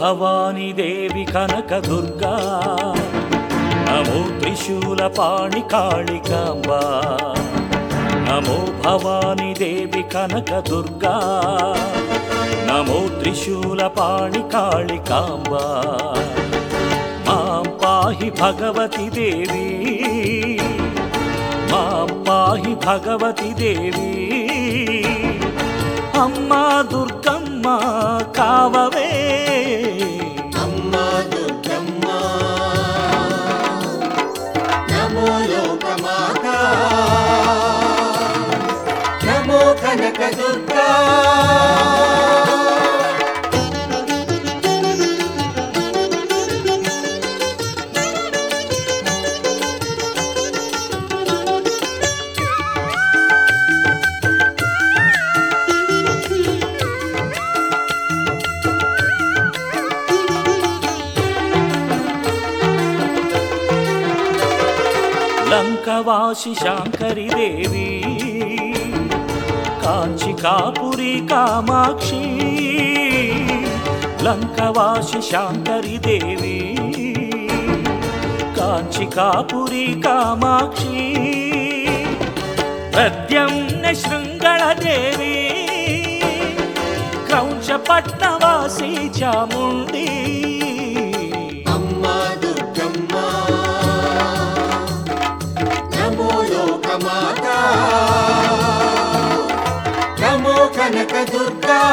భవాని దేవి కనక దుర్గా నమో త్రిశూల పాణి కాళికాంబా నమో భవాని దేవి కనక దుర్గా నమో త్రిశూల పాణి కాళికాంబా మాం పాహి భగవతి దేవి మాం పాహి భగవతి దేవి అమ్మా దుర్గమ్మ కావవే అమ్మా దుర్గమ్మ నమో లోకమాత నమో కనక దుర్గా లంకవాసి శాంకరి దేవి కాంచి కాపురి కామాక్షి లంకవాసి శాంకరి దేవి కాంచి కాపురి కామాక్షి ప్రద్యమ్న శృంగళ దేవి క్రౌంచ పట్నవాసి చాముండి అమ్మా దుర్గమ్మ నమో లోకమాత నమో కనక దుర్గా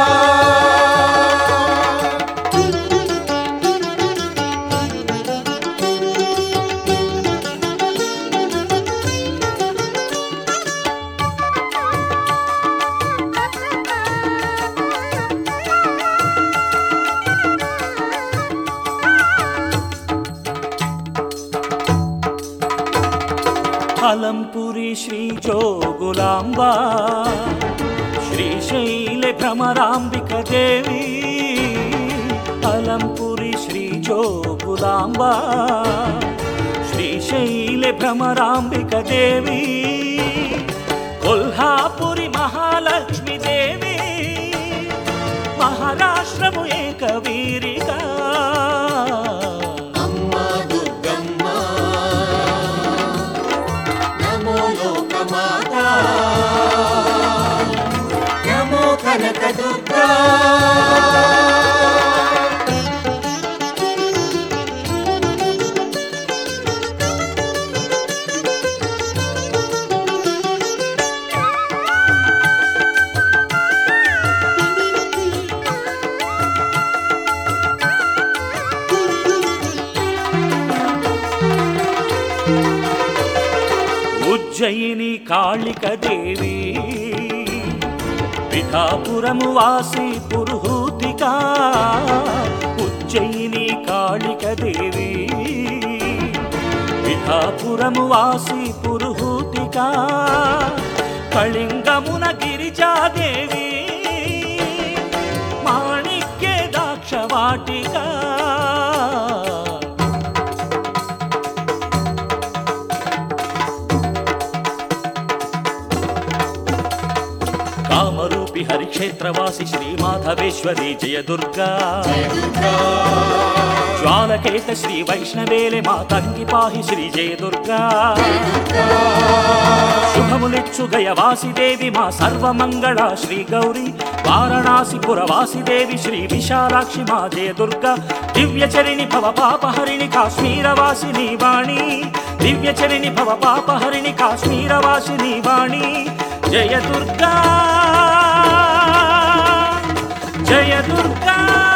అలంపురి శ్రీ జోగులాంబా శ్రీశైల భ్రమరాంబిక దేవి అలంపురి శ్రీ జోగులాంబా శ్రీశైల భ్రమరాంబిక దేవి కొల్హాపురి మహాలక్ష్మి దేవి మహారాష్ట్రము ఏకవీరిగా అమ్మా దుర్గమ్మ నమో లోకమాత నమో కనక దుర్గా ఉజ్జయిని కాళిక దేవి పిఠాపురము వాసి పురుహూతిక ఉజ్జయిని కాళిక దేవి పిఠాపురము వాసి పురుహూతిక కళింగమున గిరిజాదేవి మాణిక్య దాక్షవాటిక కామరూపి హరిక్షేత్రవాసి శ్రీ మాధవేశ్వరి జయ దుర్గా జ్వాలకేత శ్రీ వైష్ణవేలే మా తంగి పాహి శ్రీ జయ దుర్గా శుభములిచ్చు గయ వాసిదేవి మా సర్వమంగళ శ్రీ గౌరి వారణాసిపుర వాసిదేవి శ్రీ విశాలాక్షి మా జయ దుర్గా దివ్యచరిణి భవ పాపహరిణి కాశ్మీర వాసిని వాణి దివ్యచరిణి భవ పాపహరిణి కాశ్మీర వాసిని వాణి జయ దుర్గా జయ దుర్గా